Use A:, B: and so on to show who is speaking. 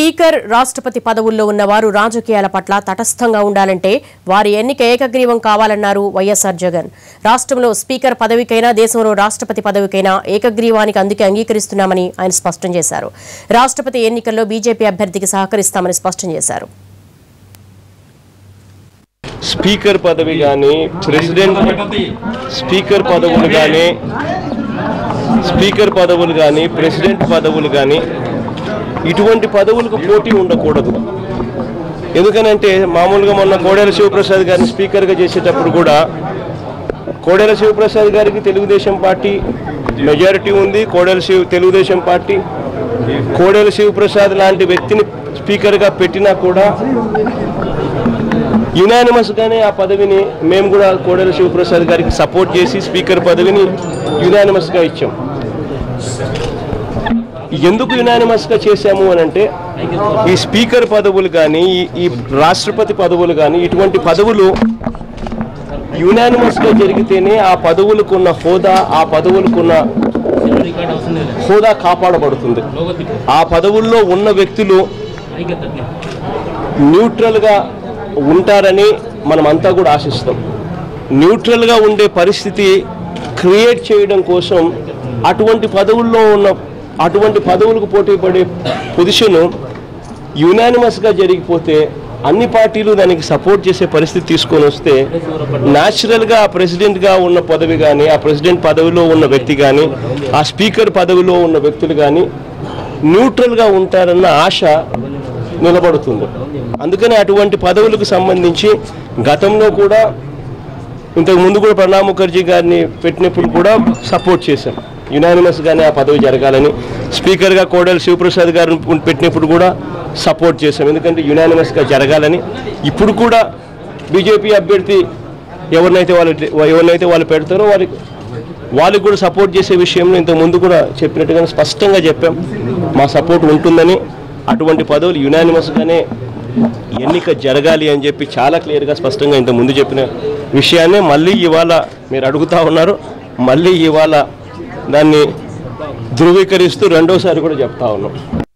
A: speaker రాష్ట్రపతి పదవుల్లో ఉన్నవారు రాజకీయాల పట్ల తటస్థంగా ఉండాలంటే వారి ఎన్నిక ఏకగ్రీవం కావాలన్నారు వైఎస్ఆర్ జగన్ రాష్ట్రంలో స్పీకర్ పదవికైనా దేశంలో రాష్ట్రపతి పదవికైనా ఏకగ్రీవానికి అందుకే అంగీకరిస్తున్నామని ఆయన స్పష్టం చేశారు రాష్ట్రపతి ఎన్నికల్లో బీజేపీ అభ్యర్థికి సహకరిస్తామని స్పష్టం చేశారు
B: స్పీకర్ పదవి కానీ ప్రెసిడెంట్ స్పీకర్ పదవులు కానీ స్పీకర్ పదవులు కానీ ప్రెసిడెంట్ పదవులు కానీ ఇటువంటి పదవులకు పోటీ ఉండకూడదు ఎందుకనంటే మామూలుగా మొన్న కోడెల శివప్రసాద్ గారిని స్పీకర్గా చేసేటప్పుడు కూడా కోడెల శివప్రసాద్ గారికి తెలుగుదేశం పార్టీ మెజారిటీ ఉంది కోడెల శివ తెలుగుదేశం పార్టీ కోడెల శివప్రసాద్ లాంటి వ్యక్తిని స్పీకర్గా పెట్టినా కూడా యునానిమస్ గానే ఆ పదవిని మేము కూడా కోడెల శివప్రసాద్ గారికి సపోర్ట్ చేసి స్పీకర్ పదవిని యునానిమస్ గా ఇచ్చాం ఎందుకు యునానిమస్ గా చేశాము అని అంటే ఈ స్పీకర్ పదవులు కానీ ఈ- ఈ రాష్ట్రపతి పదవులు కానీ ఇటువంటి పదవులు యునానిమస్ గా జరిగితేనే ఆ పదవులకున్న హోదా ఆ పదవులకున్న హోదా కాపాడబడుతుంది ఆ పదవుల్లో ఉన్న వ్యక్తులు న్యూట్రల్గా ఉంటారని మనమంతా కూడా ఆశిస్తాం న్యూట్రల్గా ఉండే పరిస్థితి క్రియేట్ చేయడం కోసం అటువంటి పదవుల్లో ఉన్న అటువంటి పదవులకు పోటీ పడే పొజిషను యునానిమస్గా జరిగిపోతే అన్ని పార్టీలు దానికి సపోర్ట్ చేసే పరిస్థితి తీసుకొని వస్తే న్యాచురల్గా ఆ ప్రెసిడెంట్గా ఉన్న పదవి కానీ ఆ ప్రెసిడెంట్ పదవిలో ఉన్న వ్యక్తి కానీ ఆ స్పీకర్ పదవిలో ఉన్న వ్యక్తులు కానీ న్యూట్రల్గా ఉంటారన్న ఆశ నిలబడుతుంది అందుకని అటువంటి పదవులకు సంబంధించి గతంలో కూడా ఇంతకు ముందు కూడా ప్రణబ్ ముఖర్జీ గారిని పెట్టినప్పుడు కూడా సపోర్ట్ చేశాం యునానిమస్ గానే ఆ పదవి జరగాలని స్పీకర్గా కోడెల శివప్రసాద్ గారిని పెట్టినప్పుడు కూడా సపోర్ట్ చేశాం ఎందుకంటే యునానిమస్గా జరగాలని ఇప్పుడు కూడా బీజేపీ అభ్యర్థి ఎవరినైతే వాళ్ళు ఎవరినైతే వాళ్ళు పెడతారో వారికి వాళ్ళకి కూడా సపోర్ట్ చేసే విషయంలో ఇంతకు ముందు కూడా చెప్పినట్టుగా స్పష్టంగా చెప్పాం మా సపోర్ట్ ఉంటుందని అటువంటి పదవులు యునానిమస్గానే ఎన్నిక జరగాలి అని చెప్పి చాలా క్లియర్గా స్పష్టంగా ఇంత ముందు చెప్పిన విషయాన్ని మళ్ళీ ఇవాళ మీరు అడుగుతా ఉన్నారు మళ్ళీ ఇవాళ దాన్ని ధృవీకరిస్తూ రెండోసారి కూడా చెప్తా ఉన్నాం